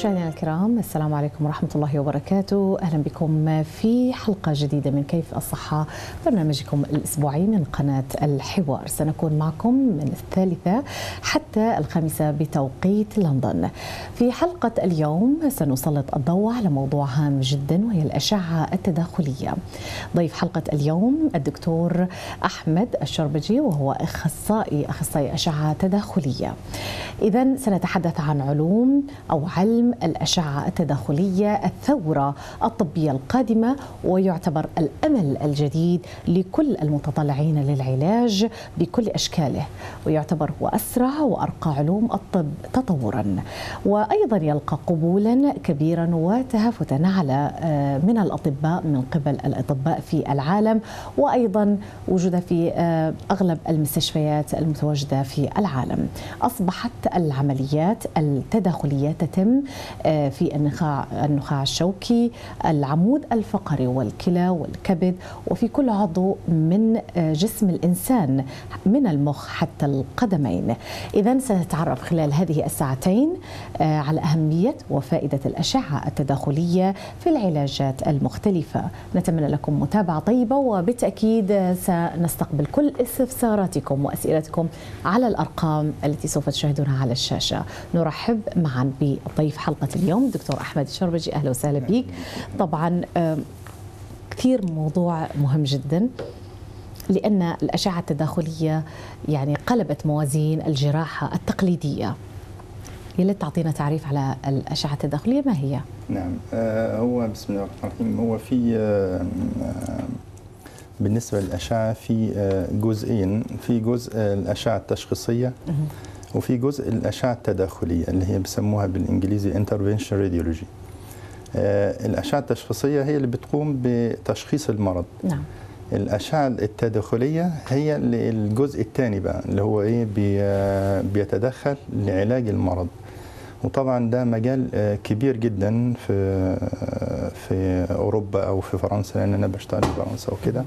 مشاهدينا الكرام السلام عليكم ورحمة الله وبركاته أهلا بكم في حلقة جديدة من كيف الصحة برنامجكم الأسبوعي من قناة الحوار سنكون معكم من الثالثة حتى الخامسة بتوقيت لندن في حلقة اليوم سنسلط الضوء على موضوع هام جدا وهي الأشعة التداخلية ضيف حلقة اليوم الدكتور أحمد الشربجي وهو أخصائي أخصائي أشعة تداخلية إذا سنتحدث عن علوم أو علم الأشعة التداخلية الثورة الطبية القادمة ويعتبر الأمل الجديد لكل المتطلعين للعلاج بكل أشكاله ويعتبر هو أسرع وأرقى علوم الطب تطورا وأيضا يلقى قبولا كبيرا وتهافتا على من الأطباء من قبل الأطباء في العالم وأيضا وجود في أغلب المستشفيات المتواجدة في العالم أصبحت العمليات التداخلية تتم في النخاع النخاع الشوكي العمود الفقري والكلى والكبد وفي كل عضو من جسم الإنسان من المخ حتى القدمين إذا سنتعرف خلال هذه الساعتين على أهمية وفائدة الأشعة التداخلية في العلاجات المختلفة نتمنى لكم متابعة طيبة وبالتأكيد سنستقبل كل استفساراتكم وأسئلتكم على الأرقام التي سوف تشاهدونها على الشاشة نرحب معا بضيف حلقة اليوم دكتور أحمد الشربجي أهلا وسهلا بك طبعا كثير موضوع مهم جدا لأن الأشعة التداخلية يعني قلبت موازين الجراحة التقليدية يا ليت تعطينا تعريف على الأشعة التداخلية ما هي؟ نعم هو بسم الله الرحمن الرحيم هو في بالنسبة للأشعة في جزئين في جزء الأشعة التشخيصية وفي جزء الأشعة التداخلية اللي هي بيسموها بالإنجليزي intervention radiology الأشعة التشخيصية هي اللي بتقوم بتشخيص المرض نعم الأشعة التداخلية هي الجزء الثاني بقى اللي هو إيه بيتدخل لعلاج المرض وطبعا ده مجال كبير جدا في في أوروبا أو في فرنسا لأن أنا بشتغل في فرنسا وكده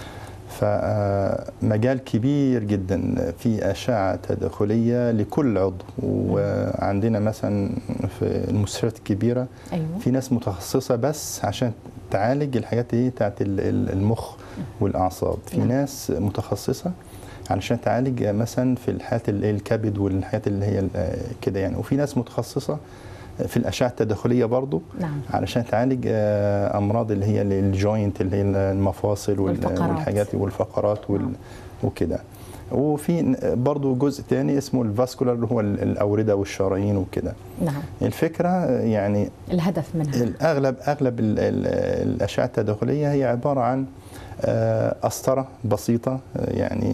فمجال كبير جدا في أشعة تداخلية لكل عضو وعندنا مثلا في المستشفيات الكبيرة أيوة. في ناس متخصصة بس عشان تعالج الحاجات دي بتاعت المخ والأعصاب في نعم. ناس متخصصة علشان تعالج مثلا في الحالات الكبد والحاجات اللي هي كده يعني وفي ناس متخصصة في الاشعه التداخليه برضو نعم. علشان تعالج امراض اللي هي الجوينت اللي هي المفاصل والفقرات. والحاجات والفقرات وال... وكده وفي برضو جزء تاني اسمه الفاسكولار اللي هو الاورده والشرايين وكده نعم الفكره يعني الهدف منها الاغلب اغلب ال ال الاشعه التداخليه هي عباره عن قسطره بسيطه يعني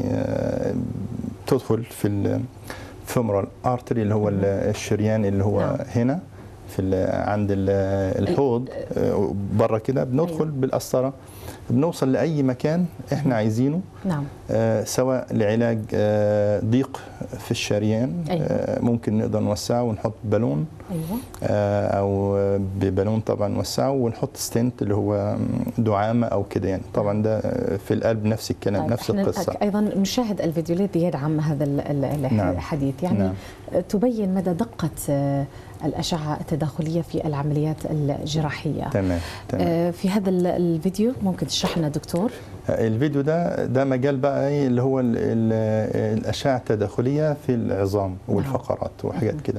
تدخل في الفيمورال ارتري اللي هو الشريان اللي هو نعم. هنا في عند الحوض بره كده بندخل أيوة. بالقسطره بنوصل لاي مكان احنا عايزينه نعم آه سواء لعلاج آه ضيق في الشريان أيوة. آه ممكن نقدر نوسعه ونحط بالون أيوة آه او ببالون طبعا نوسعه ونحط ستنت اللي هو دعامه او كده يعني طبعا ده في القلب نفس الكلام طيب نفس إحنا القصه ايضا نشاهد الفيديو الذي يدعم هذا ال- ال- نعم. الحديث يعني نعم. تبين مدى دقه آه، الاشعه التداخليه في العمليات الجراحيه تمام تمام آه، في هذا ال- الفيديو ممكن تشرح لنا دكتور الفيديو ده ده مجال بقى ايه اللي هو ال ال الاشعه التداخليه في العظام والفقرات وحاجات كده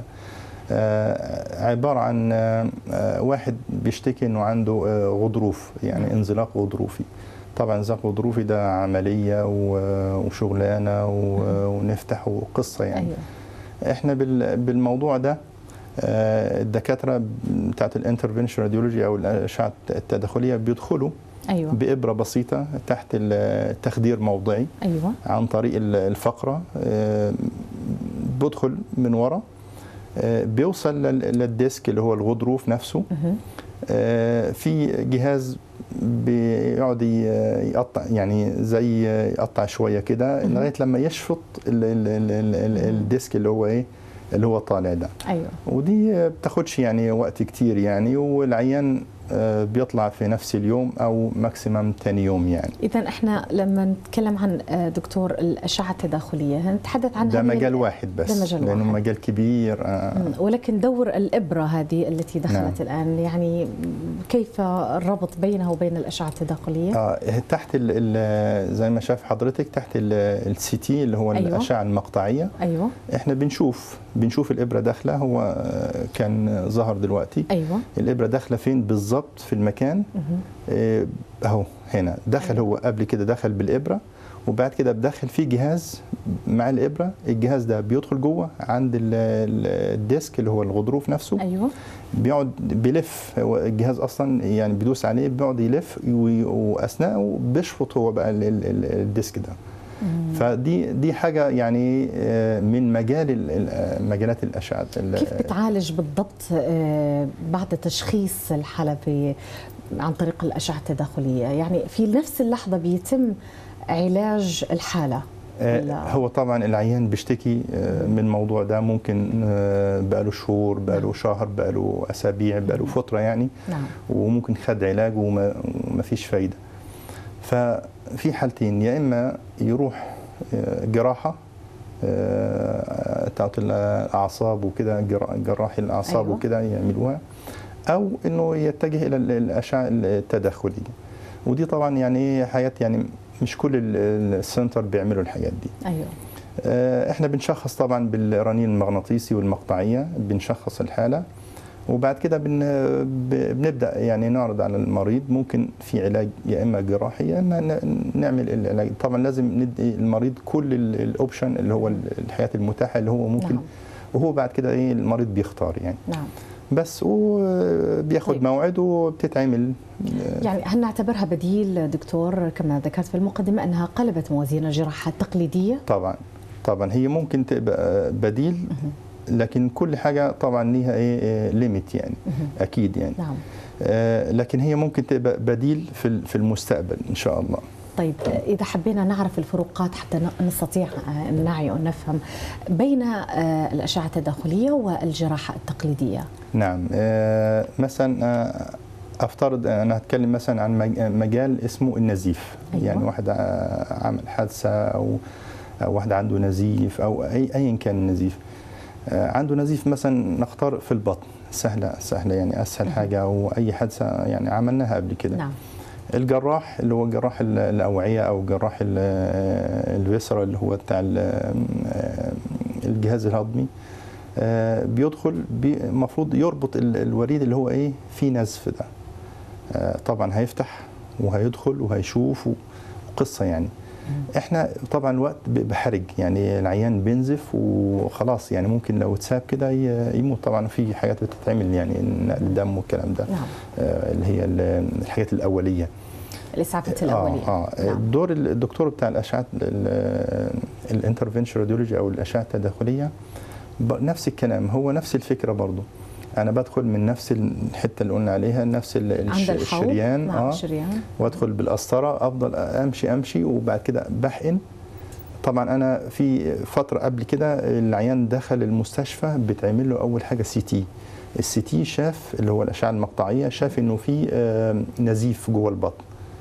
آه عباره عن آه واحد بيشتكي انه عنده آه غضروف يعني انزلاق غضروفي طبعا انزلاق غضروفي ده عمليه و- وشغلانه و- ونفتح وقصه يعني ايوه احنا بال- بالموضوع ده آه، الدكاتره بتاعت الانترفنشن راديولوجي او الاشعه التداخليه بيدخلوا ايوه بابره بسيطه تحت التخدير موضعي ايوه عن طريق ال- الفقره آه، بدخل من ورا آه، بيوصل لل- للديسك اللي هو الغضروف نفسه مهم. آه، في جهاز بيقعد ي- يقطع يعني زي يقطع شويه كده مهم. لغايه لما يشفط ال- ال- ال- ال- ال- الديسك اللي هو ايه اللي هو طالع ده ايوه ودي بتاخدش يعني وقت كتير يعني والعيان آه، بيطلع في نفس اليوم او ماكسيمم ثاني يوم يعني اذا احنا لما نتكلم عن آه، دكتور الاشعه التداخليه نتحدث عن ده هذه مجال ال- واحد بس ده مجال لانه واحد. مجال كبير آه، مم. ولكن دور الابره هذه التي دخلت نعم. الان يعني كيف الربط بينها وبين الاشعه التداخليه؟ اه تحت ال ال زي ما شاف حضرتك تحت السي تي اللي هو أيوة. الاشعه المقطعيه ايوه احنا بنشوف بنشوف الابره داخله هو آه، كان ظهر دلوقتي ايوه الابره داخله فين بالظبط في المكان مهم. آه، اهو هنا دخل هو قبل كده دخل بالابره وبعد كده بدخل فيه جهاز مع الابره الجهاز ده بيدخل جوه عند ال- ال- الديسك اللي هو الغضروف نفسه ايوه بيقعد بيلف هو الجهاز اصلا يعني بيدوس عليه بيقعد يلف وي- واثناءه بيشفط هو بقى ال- ال- ال- الديسك ده مم. فدي دي حاجه يعني آه، من مجال ال- ال- مجالات الاشعه ال- كيف بتعالج بالضبط آه، بعد تشخيص الحالة في عن طريق الأشعة التداخلية يعني في نفس اللحظة بيتم علاج الحالة آه، ولا- هو طبعا العيان بيشتكي آه، من الموضوع ده ممكن آه، بقاله شهور بقاله نعم. شهر بقاله اسابيع بقاله فتره يعني نعم وممكن خد علاج وما وما فيش فايده ففي حالتين يا اما يروح آه، جراحه آه، بتاعت الاعصاب وكده جرا- جراحي الاعصاب أيوة. وكده يعملوها او انه يتجه الى ال- الاشعه التداخليه ودي طبعا يعني حياه يعني مش كل ال- السنتر بيعملوا الحاجات دي أيوه آه، احنا بنشخص طبعا بالرنين المغناطيسي والمقطعيه بنشخص الحاله وبعد كده بن ب- بنبدا يعني نعرض على المريض ممكن في علاج يا اما جراحي يا اما ن- نعمل العلاج طبعا لازم ندي المريض كل ال- الاوبشن اللي هو ال- الحياه المتاحه اللي هو ممكن نعم وهو بعد كده ايه المريض بيختار يعني نعم بس وبياخد طيب. موعد وبتتعمل يعني هل نعتبرها بديل دكتور كما ذكرت في المقدمة أنها قلبت موازين الجراحة التقليدية طبعا طبعا هي ممكن تبقى بديل مهم. لكن كل حاجه طبعا ليها ايه ليميت يعني مهم. اكيد يعني نعم آه، لكن هي ممكن تبقى بديل في ال- في المستقبل ان شاء الله طيب إذا حبينا نعرف الفروقات حتى ن- نستطيع أن نعي ونفهم بين آه، الأشعة التداخلية والجراحة التقليدية نعم آه، مثلا آه، افترض انا هتكلم مثلا عن مج- مجال اسمه النزيف أيوة. يعني واحد آه، عمل حادثه او أو واحد عنده نزيف او اي ايا كان النزيف آه، عنده نزيف مثلا نختار في البطن سهله سهله يعني اسهل حاجه او اي حادثه يعني عملناها قبل كده نعم الجراح اللي هو جراح ال- الاوعيه او جراح ال- الفيسرا اللي هو بتاع ال- الجهاز الهضمي آه، بيدخل المفروض يربط ال- الوريد اللي هو ايه في نزف ده آه، طبعا هيفتح وهيدخل وهيشوف وقصه يعني احنا طبعا الوقت ب- بحرج يعني العيان بينزف وخلاص يعني ممكن لو اتساب كده ي- يموت طبعا في حاجات بتتعمل يعني نقل الدم والكلام ده نعم آه، اللي هي ال- الحاجات الاوليه الإسعافات الأولية اه اه نعم. دور الدكتور بتاع الاشعه الانترفنشن راديولوجي او الاشعه التداخليه ب- نفس الكلام هو نفس الفكره برضو انا بدخل من نفس الحته اللي قلنا عليها نفس ال- عند الش- الحوض الشريان نعم اه الشريان وادخل بالقسطره افضل امشي امشي وبعد كده بحقن طبعا انا في فتره قبل كده العيان دخل المستشفى بتعمل له اول حاجه سي تي السي تي شاف اللي هو الاشعه المقطعيه شاف انه في آه، نزيف جوه البطن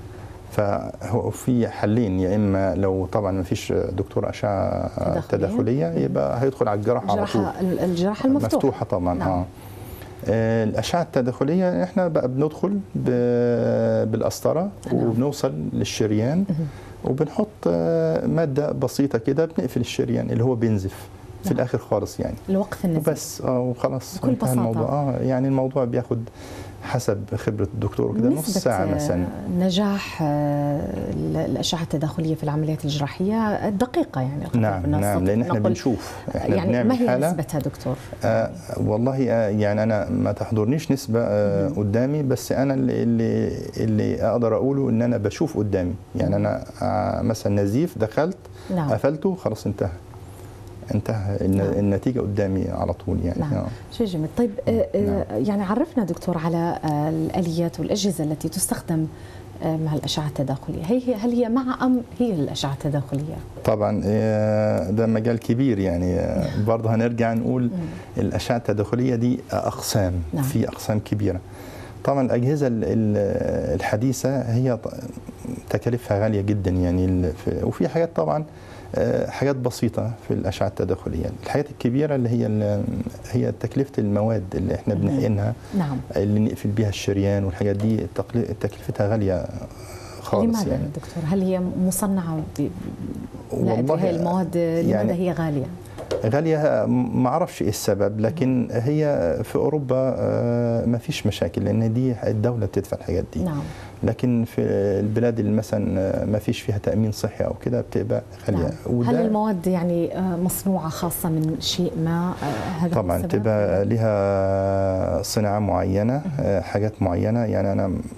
فهو في حلين يا اما لو طبعا ما فيش دكتور اشعه تداخلية. تداخليه يبقى هيدخل على الجراحه على طول الجراحة الجراحة المفتوحة مفتوحه طبعا نعم. اه آه، الاشعه التداخليه احنا بقى بندخل ب- بالقسطره نعم. وبنوصل للشريان مهم. وبنحط آه، ماده بسيطه كده بنقفل الشريان اللي هو بينزف في نعم. الاخر خالص يعني الوقف النزيف وبس اه وخلاص بكل انتهى بساطة. الموضوع اه يعني الموضوع بياخد حسب خبره الدكتور كده نص نسبة ساعه مثلا آه، نجاح آه، الأشعة التداخلية في العمليات الجراحية دقيقة يعني نعم الناس نعم لان احنا نقول- بنشوف احنا يعني ما بنعمل هي حاله نسبتها دكتور؟ آه والله آه يعني انا ما تحضرنيش نسبه آه قدامي بس انا اللي, اللي اللي اقدر اقوله ان انا بشوف قدامي يعني انا آه مثلا نزيف دخلت نعم قفلته خلاص انتهى انتهى الن- نعم. النتيجه قدامي على طول يعني نعم. آه. شيء جميل طيب آه، آه، يعني عرفنا دكتور على آه، الآليات والأجهزة التي تستخدم آه، مع الأشعة التداخلية هي هل هي مع أم هي الأشعة التداخلية؟ طبعا آه، ده مجال كبير يعني آه، برضه هنرجع نقول الاشعه التداخليه دي اقسام نعم. في اقسام كبيره طبعا الاجهزه ال- ال- الحديثه هي ط- تكاليفها غاليه جدا يعني ال- في- وفي حاجات طبعا آه، حاجات بسيطه في الاشعه التداخليه الحاجات الكبيره اللي هي ال- هي تكلفه المواد اللي احنا مهم. بنحقنها نعم اللي نقفل بيها الشريان والحاجات دي التقل- تكلفتها غاليه خالص لماذا يعني دكتور هل هي مصنعه ب... لا أدري والله هي المواد لماذا يعني هي غاليه غالية ما اعرفش ايه السبب لكن هي في اوروبا آه، ما فيش مشاكل لان دي الدولة بتدفع الحاجات دي نعم لكن في البلاد اللي مثلا آه، ما فيش فيها تأمين صحي او كده بتبقى غالية نعم. هل المواد يعني آه، مصنوعة خاصة من شيء ما آه، هذا هو طبعا السبب؟ تبقى لها صناعة معينة آه، حاجات معينة يعني انا م-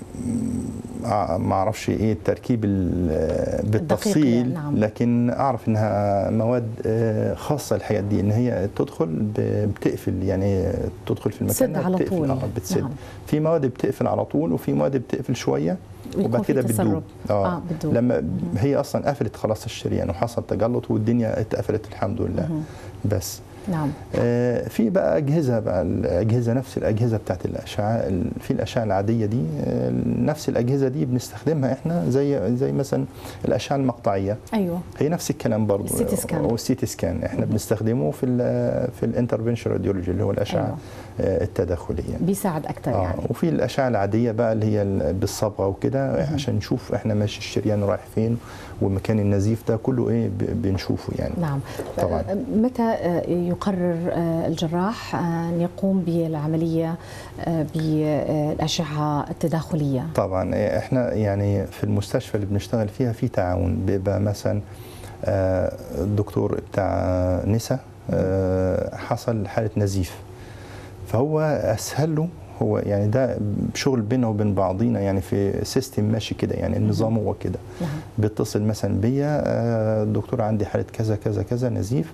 ما اعرفش ايه التركيب ال- بالتفصيل نعم. لكن اعرف انها مواد آه، خاصه الحاجات دي ان هي تدخل ب- بتقفل يعني تدخل في المكان تسد على بتقفل، طول. اه بتسد نعم. في مواد بتقفل على طول وفي مواد بتقفل شويه ويكون وبعد في كده تسرب. بتدوب اه بتدوب لما هي اصلا قفلت خلاص الشريان وحصل تجلط والدنيا اتقفلت الحمد لله مهم. بس نعم آه، في بقى اجهزه بقى الاجهزه نفس الاجهزه بتاعت الاشعه ال- في الاشعه العاديه دي آه، نفس الاجهزه دي بنستخدمها احنا زي زي مثلا الاشعه المقطعيه ايوه هي نفس الكلام برضه السيتي سكان. والسيتي سكان احنا بنستخدمه في ال في الانترفنشن راديولوجي اللي هو الاشعه أيوة. آه، التداخليه بيساعد اكثر اه يعني وفي الاشعه العاديه بقى اللي هي ال- بالصبغه وكده عشان نشوف احنا ماشي الشريان رايح فين ومكان النزيف ده كله ايه ب- بنشوفه يعني نعم طبعاً. آه، متى آه، يقرر آه، الجراح ان يقوم بالعمليه آه، بالاشعه التداخليه طبعا إيه، احنا يعني في المستشفى اللي بنشتغل فيها في تعاون بيبقى مثلا آه، الدكتور بتاع نسا آه، حصل حاله نزيف فهو اسهل له هو يعني ده شغل بيننا وبين بعضينا يعني في سيستم ماشي كده يعني النظام هو كده نعم بيتصل مثلا بيا آه، الدكتور عندي حاله كذا كذا كذا نزيف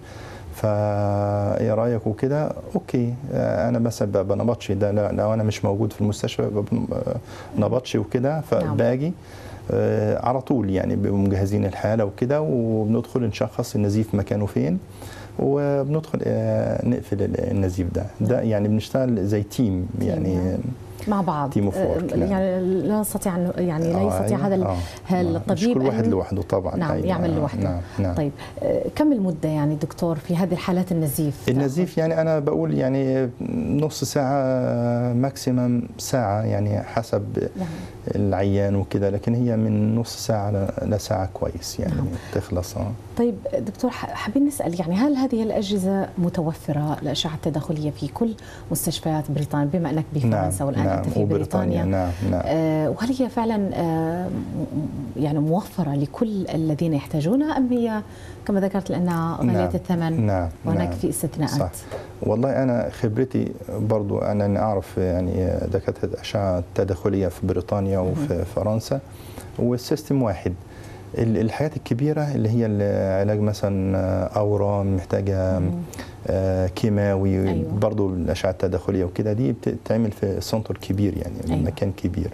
فايه رايك وكده اوكي آه، انا مثلا ب- بنبطشي ده لا- لو انا مش موجود في المستشفى ب- آه، نبطشي وكده فباجي آه، على طول يعني بيبقوا مجهزين الحاله وكده وبندخل نشخص النزيف مكانه فين وبندخل آه، نقفل ال- النزيف ده ده يعني بنشتغل زي تيم يعني نعم. مع بعض Team of work، آه، نعم. يعني لا نستطيع أن- يعني لا آه، يستطيع أيوة، هذا ال- آه، هذا آه، الطبيب مش كل واحد أن- لوحده طبعا نعم أيوة، يعمل آه، لوحده نعم نعم طيب آه، كم المده يعني دكتور في هذه الحالات النزيف النزيف يعني انا بقول يعني نص ساعه ماكسيمم ساعه يعني حسب نعم. العيان وكده لكن هي من نص ساعه ل- لساعه كويس يعني نعم. تخلص اه طيب دكتور ح- حابين نسال يعني هل هذه الاجهزه متوفره الاشعه التداخليه في كل مستشفيات بريطانيا بما انك بفرنسا والان نعم انت في وبريطانيا بريطانيا نعم نعم آه، وهل هي فعلا آه، م- يعني موفره لكل الذين يحتاجونها ام هي كما ذكرت لانها غاليه نعم. الثمن نعم وهناك نعم. في استثناءات صح والله انا خبرتي برضو انا أنا اعرف يعني دكاتره الاشعه التداخليه في بريطانيا وفي فرنسا والسيستم واحد ال- الحاجات الكبيره اللي هي العلاج مثلا اورام محتاجه آه، كيماوي أيوة. برضو الاشعه التداخليه وكده دي بتتعمل في سنتر كبير يعني أيوة. مكان كبير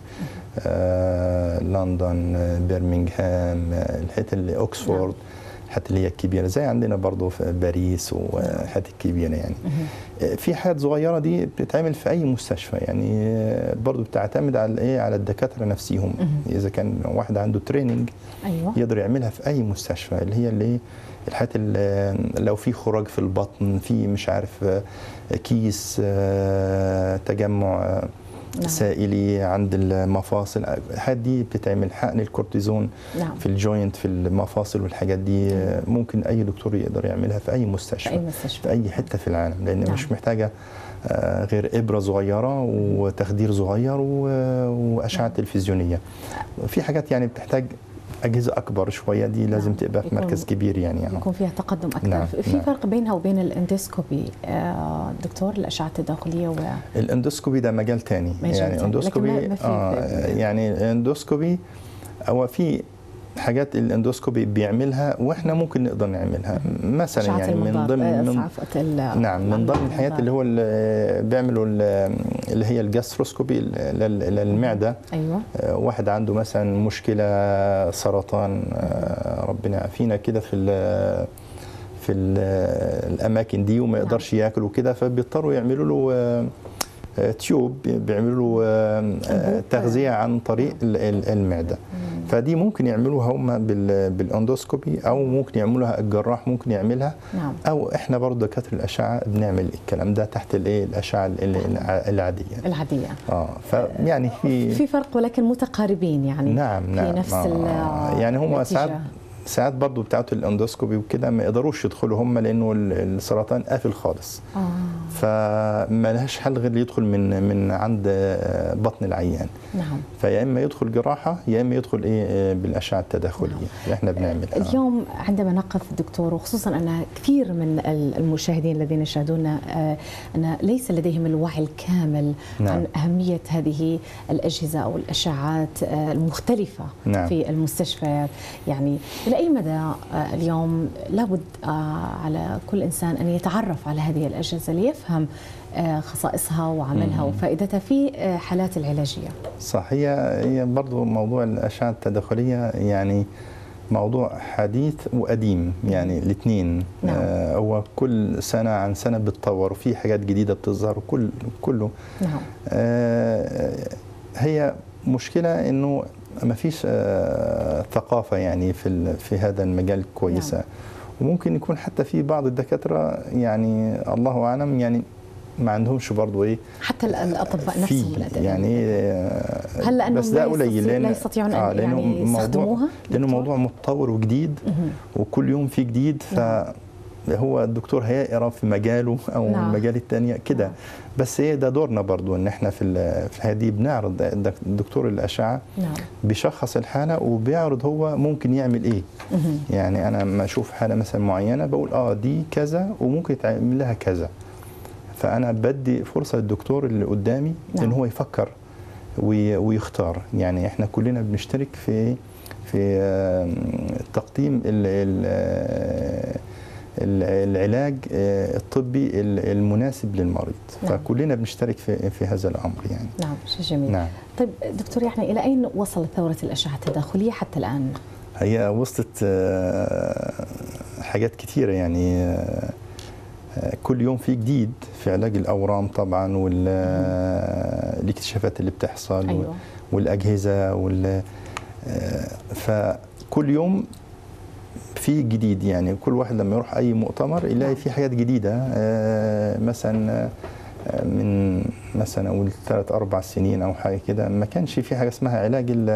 آه، لندن آه، برمنغهام آه، الحته اللي اوكسفورد الحته اللي هي الكبيره زي عندنا برضو في باريس والحته الكبيره يعني آه، في حاجات صغيره دي بتتعمل في اي مستشفى يعني آه، برضو بتعتمد على ايه على الدكاتره نفسيهم اذا كان واحد عنده تريننج ايوه يقدر يعملها في اي مستشفى اللي هي اللي الحاجات اللي لو في خراج في البطن في مش عارف آه، كيس آه، تجمع آه، نعم. سائلي عند المفاصل الحاجات دي بتتعمل حقن الكورتيزون نعم في الجوينت في المفاصل والحاجات دي آه، ممكن اي دكتور يقدر يعملها في اي في اي مستشفى في مستشفى اي حته في العالم لان نعم. مش محتاجه آه، غير ابره صغيره وتخدير صغير و- واشعه نعم. تلفزيونيه في حاجات يعني بتحتاج اجهزه اكبر شويه دي لازم نعم. تبقى في يكون- مركز كبير يعني, يعني. يكون فيها تقدم اكثر نعم، في نعم. فرق بينها وبين الاندوسكوبي آه، دكتور الاشعه التداخليه و الاندوسكوبي ده مجال تاني مجال يعني تاني، اندوسكوبي لكن ما- ما في- آه يعني الاندوسكوبي هو في حاجات الاندوسكوبي بيعملها واحنا ممكن نقدر نعملها مثلا أشعة يعني من المنظار، ضمن آه، من عفوا، ال- نعم من ضمن الحاجات اللي هو اللي بيعملوا ال- اللي هي الجاستروسكوبي لل- للمعده ايوه آه، واحد عنده مثلا مشكله سرطان آه، ربنا يعافينا كده في ال- في ال- الاماكن دي وما نعم. يقدرش ياكل وكده فبيضطروا يعملوا له آه، آه، تيوب بيعملوا آه، آه، أنبوب. تغذيه عن طريق ال- ال- المعده فدي ممكن يعملوها هم بال- بالاندوسكوبي او ممكن يعملوها الجراح ممكن يعملها نعم او احنا برضه دكاتره الاشعه بنعمل الكلام ده تحت الايه الاشعه ال- ال- الع- العاديه العاديه اه فيعني في في فرق ولكن متقاربين يعني نعم في نعم نفس آه، ال- يعني هم النتيجة. ساعات ساعات برضه بتاعت الاندوسكوبي وكده ما يقدروش يدخلوا هم لانه ال- السرطان قافل خالص آه. فما لهاش حل غير يدخل من من عند آه، بطن العيان نعم فيا اما يدخل جراحه يا اما يدخل ايه آه، بالاشعه التداخليه اللي احنا بنعملها اليوم عندما نقف دكتور وخصوصا ان كثير من المشاهدين الذين يشاهدونا آه، ان ليس لديهم الوعي الكامل نعم. عن اهميه هذه الاجهزه او الاشعاعات آه، المختلفه نعم. في المستشفيات يعني الى اي مدى آه، اليوم لابد آه، على كل انسان ان يتعرف على هذه الاجهزه ليفهم آه، خصائصها وعملها مم. وفائدتها في آه، حالات العلاجيه صح هي هي برضه موضوع الاشعه التداخليه يعني موضوع حديث وقديم يعني الاثنين نعم. آه هو كل سنه عن سنه بتطور وفي حاجات جديده بتظهر وكل كله نعم آه هي مشكله انه ما فيش آه ثقافه يعني في ال- في هذا المجال كويسه نعم. وممكن يكون حتى في بعض الدكاتره يعني الله اعلم يعني ما عندهمش برضه ايه حتى ال- الاطباء في نفسهم الأدوية. يعني آه، هل لانهم بس ده لا قليل يستطيع- لأن- لا يستطيعون ان لأنه يعني موضوع- يستخدموها لانه دكتور؟ موضوع متطور وجديد مهم. وكل يوم في جديد فهو الدكتور هيقرا في مجاله او نعم. نعم. المجال الثانيه كده نعم. بس هي ده دورنا برضو ان احنا في ال- في هذه بنعرض الدك- دكتور الاشعه نعم بيشخص الحاله وبيعرض هو ممكن يعمل ايه مهم. يعني انا لما اشوف حاله مثلا معينه بقول اه دي كذا وممكن يتعمل لها كذا فانا بدي فرصه للدكتور اللي قدامي نعم. ان هو يفكر وي- ويختار يعني احنا كلنا بنشترك في في آم، تقديم ال- ال- آه، ال- العلاج آه، الطبي ال- المناسب للمريض نعم. فكلنا بنشترك في في هذا الامر يعني نعم شيء جميل نعم طيب دكتور يعني الى اين وصلت ثوره الاشعه التداخليه حتى الان؟ هي وصلت آه، حاجات كثيرة يعني آه، آه، كل يوم في جديد في علاج الأورام طبعا والاكتشافات اللي بتحصل ايوه والأجهزة وال آه، فكل يوم في جديد يعني كل واحد لما يروح أي مؤتمر نعم. يلاقي في حاجات جديدة آه، مثلا آه، من مثلا أقول ثلاث أربع سنين أو حاجة كده ما كانش في حاجة اسمها علاج ال-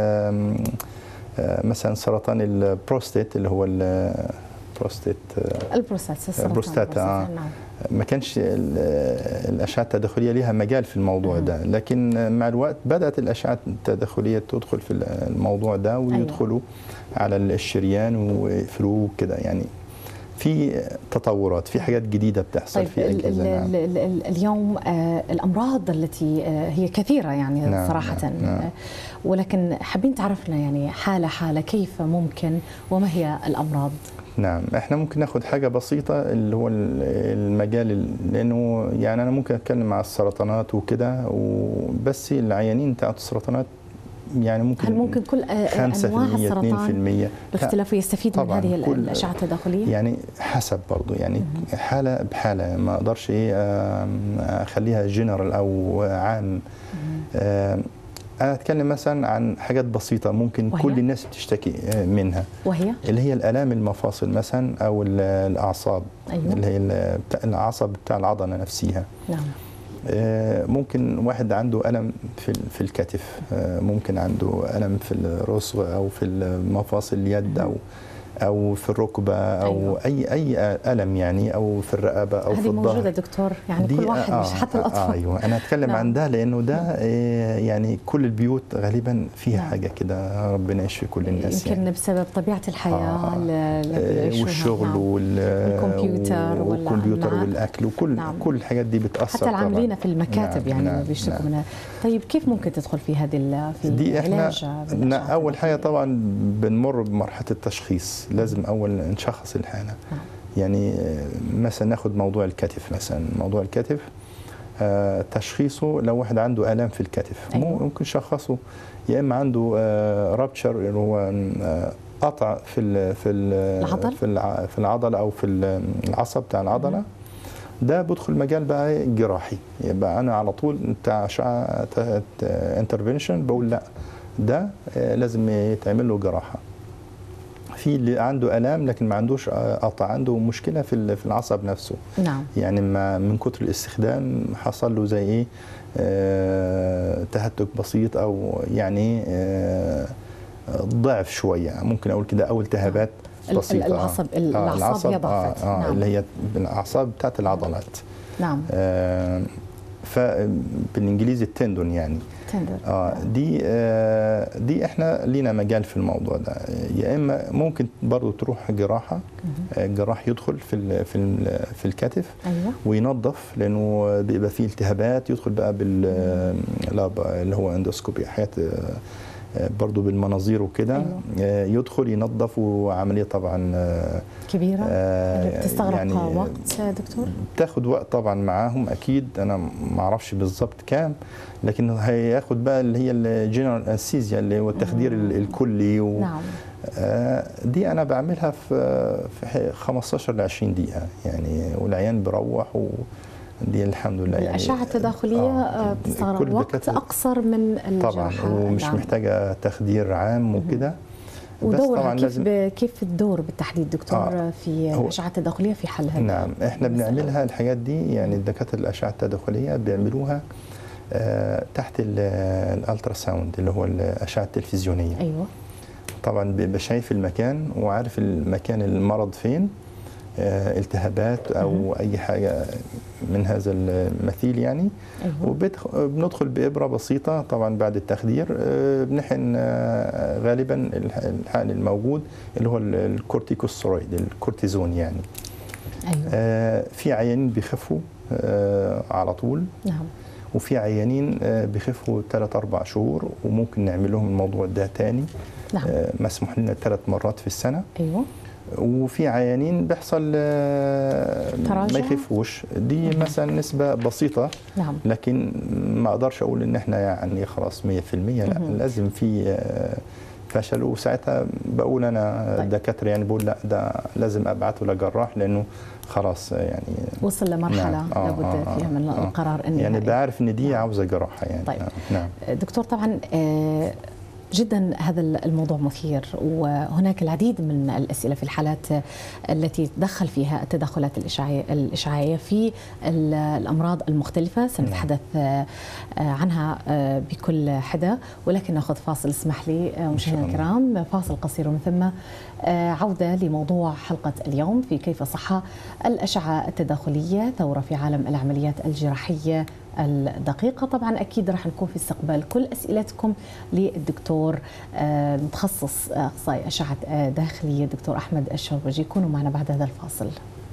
آه، مثلا سرطان البروستات اللي هو البروستات آه، البروستات السرطان البروستاتا، آه. البروستاتا، نعم ما كانش ال- الأشعة التداخلية لها مجال في الموضوع مم. ده لكن مع الوقت بدأت الأشعة التداخلية تدخل في الموضوع ده ويدخلوا على الشريان ويقفلوه كده يعني في تطورات في حاجات جديدة بتحصل طيب في ال ال أجهزة نعم. ال ال اليوم آه الامراض التي آه هي كثيره يعني نعم، صراحه نعم، نعم. آه ولكن حابين تعرفنا يعني حاله حاله كيف ممكن وما هي الامراض؟ نعم احنا ممكن ناخد حاجه بسيطه اللي هو ال- المجال ال- لانه يعني انا ممكن اتكلم على السرطانات وكده وبس العيانين بتاعت السرطانات يعني ممكن هل ممكن كل آه 5% انواع السرطان 2% باختلاف يستفيد من طبعاً، هذه ال- كل- الاشعه التداخليه؟ يعني حسب برضو يعني حاله بحاله ما اقدرش ايه آم، اخليها جنرال او عام آم، انا اتكلم مثلا عن حاجات بسيطه ممكن وهي؟ كل الناس بتشتكي آه، منها وهي اللي هي الالام المفاصل مثلا او ال- الاعصاب أيوة. اللي هي ال- بتاع العصب بتاع العضله نفسها نعم آه، ممكن واحد عنده الم في ال- في الكتف آه، ممكن عنده الم في الرسغ او في مفاصل اليد او او في الركبه او أيوة. اي اي الم يعني او في الرقبه او في هذه موجوده الظهر دكتور يعني كل واحد مش حتى آه الاطفال ايوه انا اتكلم نعم. عن ده لانه ده آه، يعني كل البيوت غالبا فيها نعم. حاجه كده ربنا يشفي كل الناس يمكن يعني. بسبب طبيعه الحياه آه. التي آه، يعيشوها. والشغل نعم. وال والكمبيوتر والكمبيوتر والألعاب. والاكل وكل نعم. كل الحاجات دي بتاثر حتى العاملين طبعاً. في المكاتب نعم، يعني نعم، نعم بيشتكوا نعم. منها طيب كيف ممكن تدخل في هذه ال- في دي احنا علاج نا- بالأشعة اول حاجه التداخلية؟ طبعا بنمر بمرحله التشخيص لازم اول نشخص الحاله نعم. يعني آه، مثلا ناخد موضوع الكتف مثلا موضوع الكتف آه، تشخيصه لو واحد عنده الام في الكتف أيوة. مو- ممكن شخصه يا اما عنده رابتشر اللي هو آه، قطع في ال في ال العضل؟ في الع- في العضله او في ال- العصب بتاع العضله ده بدخل مجال بقى جراحي يبقى انا على طول بتاع اشعه انترفنشن بقول لا ده آه، لازم يتعمل له جراحه في اللي عنده الام لكن ما عندوش آه، قطع عنده مشكله في ال- في العصب نفسه نعم يعني ما من كتر الاستخدام حصل له زي ايه آه، تهتك بسيط او يعني آه، ضعف شويه ممكن اقول كده او التهابات ال- بسيطه العصب- الأعصاب هي ضعفت. آه آه نعم. اللي هي الاعصاب بتاعت العضلات نعم آه فبالانجليزي التندون يعني تندر اه دي آه دي احنا لينا مجال في الموضوع ده يا اما ممكن برضو تروح جراحه آه، الجراح يدخل في ال في ال في الكتف ايوه وينظف لانه بيبقى فيه التهابات يدخل بقى بال لا بقى اللي هو اندوسكوبي حاجات آه، برضو بالمناظير وكده أيوة. آه، يدخل ينظف وعمليه طبعا آه، كبيره آه، بتستغرق يعني وقت دكتور بتاخد وقت طبعا معاهم اكيد انا ما اعرفش بالظبط كام لكن هياخد بقى اللي هي الجنرال انستيزيا اللي هو التخدير مم. ال- الكلي و نعم آه، دي انا بعملها في في 15 ل 20 دقيقه يعني والعيان بيروح ودي الحمد لله يعني الاشعه التداخليه آه، آه، بتستغرق كل وقت دكاترة- اقصر من طبعا الجراحه ومش نعم. محتاجه تخدير عام وكده بس ودورها طبعا كيف لازم ب... كيف الدور بالتحديد دكتور آه، في هو- الاشعه التداخليه في حل هذا نعم احنا المسألة؟ بنعملها الحاجات دي يعني الدكاتره الاشعه التداخليه بيعملوها آه، تحت ال- الالترا ساوند اللي هو الاشعه التلفزيونيه ايوه طبعا بيبقى شايف المكان وعارف المكان المرض فين آه، التهابات او اي حاجه من هذا المثيل يعني ايوه وبندخل بإبرة بسيطة طبعا بعد التخدير آه، بنحقن آه، غالبا الح- الحقن الموجود اللي هو ال- الكورتيكوستيرويد الكورتيزون يعني ايوه آه، في عيانين بيخفوا آه، على طول نعم وفي عيانين آه، بيخفوا 3 4 شهور وممكن نعمل لهم الموضوع ده تاني نعم آه، مسموح لنا ثلاث مرات في السنة ايوه وفي عيانين بيحصل آه، ما تراجع؟ يخفوش دي مثلا نسبة بسيطة نعم لكن ما اقدرش اقول ان احنا يعني خلاص 100% لا مهم. لازم في آه، فشل وساعتها بقول انا طيب. دكاتره يعني بقول لا ده لازم ابعته لجراح لانه خلاص يعني وصل لمرحله نعم. آه، لابد آه، فيها من آه. القرار النهائي يعني بعرف ان دي نعم. عاوزه جراحه يعني طيب. آه، نعم دكتور طبعا آه، جدا هذا الموضوع مثير وهناك العديد من الاسئله في الحالات التي تدخل فيها التدخلات الاشعاعيه الاشعاعيه في ال- الامراض المختلفه سنتحدث آه، عنها آه، بكل حده ولكن ناخذ فاصل اسمح لي آه، مشاهدينا الله. الكرام فاصل قصير ومن ثم آه، عوده لموضوع حلقه اليوم في كيف صح الاشعه التداخليه ثوره في عالم العمليات الجراحيه الدقيقة طبعا أكيد راح نكون في استقبال كل أسئلتكم للدكتور آه، متخصص آه، أخصائي أشعة آه، داخلية الدكتور أحمد الشربجي كونوا معنا بعد هذا الفاصل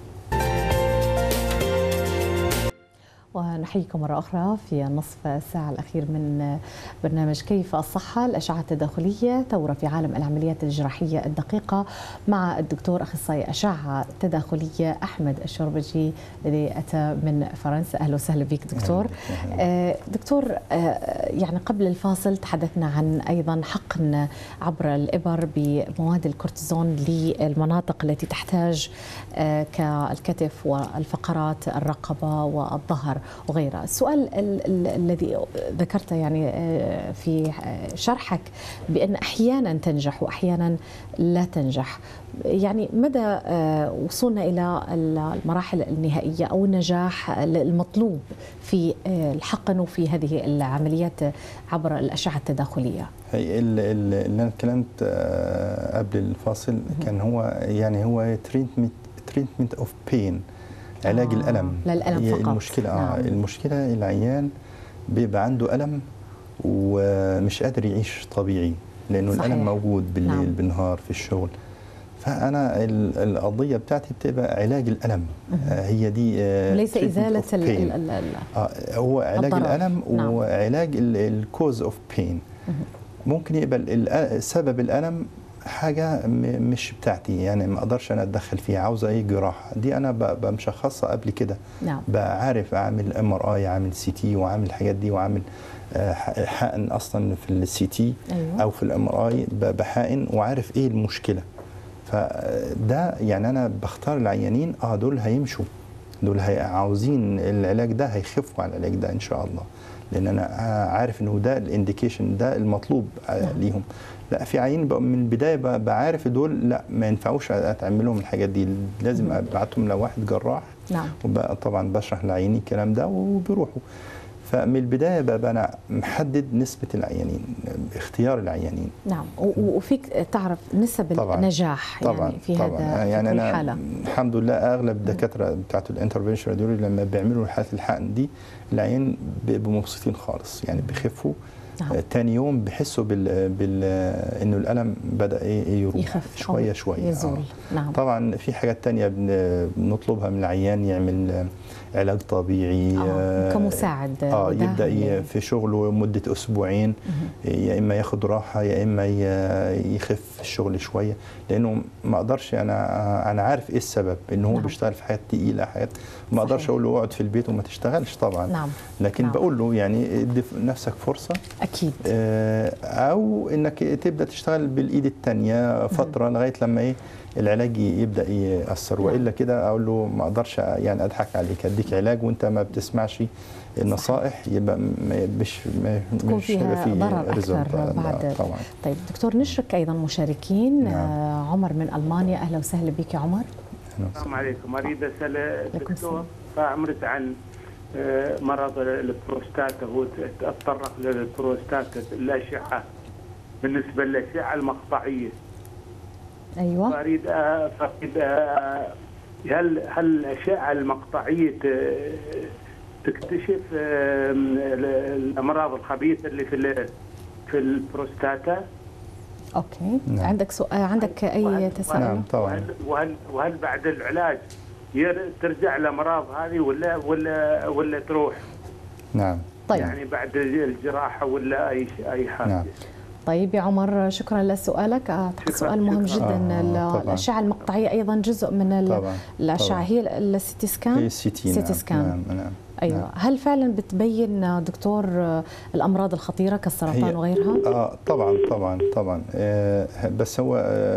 ونحييكم مرة أخرى في النصف الساعة الأخير من برنامج كيف الصحة الأشعة التداخلية ثورة في عالم العمليات الجراحية الدقيقة مع الدكتور أخصائي أشعة تداخلية أحمد الشربجي الذي أتى من فرنسا أهلا وسهلا بك دكتور آه، دكتور آه، يعني قبل الفاصل تحدثنا عن أيضا حقن عبر الإبر بمواد الكورتيزون للمناطق التي تحتاج آه، كالكتف والفقرات الرقبة والظهر وغيرها السؤال ال- ال- الذي ذكرته يعني آه، في آه، شرحك بأن أحيانا تنجح وأحيانا لا تنجح يعني مدى آه، وصولنا إلى المراحل النهائية أو النجاح المطلوب في آه، الحقن وفي هذه العمليات عبر الأشعة التداخلية هي ال- ال- اللي انا اتكلمت آه، قبل الفاصل كان هو يعني هو تريتمنت تريتمنت اوف بين علاج آه، الالم للألم هي فقط. المشكله اه نعم. المشكله العيان بيبقى عنده الم ومش قادر يعيش طبيعي لانه صحيح. الالم موجود بالليل نعم. بالنهار في الشغل فانا ال- القضيه بتاعتي بتبقى علاج الالم آه، هي دي آه، ليس treatment إزالة of ال- pain. ال- ال- ال- آه هو علاج الضرر. الالم نعم. وعلاج الكوز اوف بين ممكن يبقى ال- سبب الالم حاجه م- مش بتاعتي يعني ما اقدرش انا اتدخل فيها عاوزه اي جراحه دي انا ب- بمشخصها قبل كده نعم بقى عارف اعمل ام ار اي عامل سي تي وعامل الحاجات دي وعامل آه، ح- حقن اصلا في السي تي أيوة. او في الام ار اي بحقن وعارف ايه المشكله فده يعني انا بختار العيانين اه دول هيمشوا دول هي عاوزين العلاج ده هيخفوا على العلاج ده ان شاء الله لان انا عارف انه ده الانديكيشن ده المطلوب ليهم لا في عيين بقى من البدايه بقى بعرف دول لا ما ينفعوش اتعمل لهم الحاجات دي لازم ابعتهم لواحد جراح نعم وبقى طبعا بشرح للعيانين الكلام ده وبيروحوا فمن البدايه بقى انا محدد نسبه العيانين اختيار العيانين نعم وفيك تعرف نسب طبعاً النجاح طبعا يعني في طبعا هذا يعني في كل انا حالة. الحمد لله اغلب الدكاتره بتاعت الانترفنشن راديولوجي لما بيعملوا حالات الحقن دي العيان بيبقوا مبسوطين خالص يعني بيخفوا نعم. آه، تاني يوم بيحسوا بال, بال انه الالم بدا ايه إيه يروح يخف أو شويه شويه يزول نعم طبعا في حاجات تانية بن- بنطلبها من العيان يعمل علاج طبيعي آه. آه، كمساعد اه وده يبدا ي- يعني- في شغله مده اسبوعين يا اما ياخد راحه يا اما ي- يخف الشغل شويه لانه ما اقدرش انا انا عارف ايه السبب ان هو نعم. بيشتغل في حاجات تقيله حاجات ما اقدرش صحيح. اقول له اقعد في البيت وما تشتغلش طبعا نعم لكن نعم. بقول له يعني ادي نفسك فرصه اكيد آه، او انك تبدا تشتغل بالايد الثانيه فتره لغايه لما ايه العلاج يبدا ياثر والا كده اقول له ما اقدرش يعني اضحك عليك اديك علاج وانت ما بتسمعش النصائح يبقى ما- مش ما- تكون مش هيبقى فيها فيه ضرر result. اكثر لا، بعد طبعا طيب دكتور نشرك ايضا مشاركين نعم. آه عمر من المانيا اهلا وسهلا بك يا عمر السلام عليكم اريد اسال عليكم الدكتور السلام. فعمرت عن آه، مرض البروستاتا هو اتطرق للبروستاتا الاشعه بالنسبه للاشعه المقطعيه ايوه فاريد آه، فاريد آه، هل هل الاشعه المقطعيه ت- تكتشف آه، ال- الامراض الخبيثه اللي في ال- في البروستاتا اوكي نعم. عندك سؤال عندك اي وهل- تساؤل نعم طبعا وهل وهل, وهل بعد العلاج ير- ترجع الامراض هذه ولا ولا ولا تروح نعم طيب يعني بعد الجراحه ولا اي ش- اي حاجه نعم. طيب يا عمر شكرا لسؤالك اعتقد شكراً، سؤال مهم شكراً. جدا آه، ال- طبعاً. الاشعه المقطعيه ايضا جزء من ال- طبعا الاشعه طبعاً. هي السيتي سكان هي السي تي سيتي نعم. سكان. نعم نعم ايوه نعم. هل فعلا بتبين دكتور الامراض الخطيره كالسرطان هي- وغيرها اه طبعا طبعا طبعا آه بس هو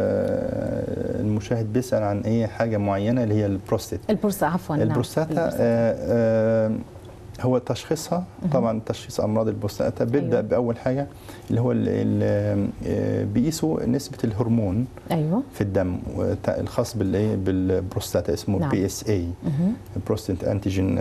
آه المشاهد بيسال عن ايه حاجه معينه اللي هي البروستيت البروستا عفوا نعم البروستاتا البروستاتا. آه آه هو تشخيصها طبعا تشخيص امراض البروستاتا بيبدا أيوة. أيوة. باول حاجه اللي هو ال- ال- آه، بيقيسوا نسبه الهرمون ايوه في الدم وت- الخاص بالايه بالبروستاتا اسمه نعم. بي اس اي مهم. بروستات انتيجين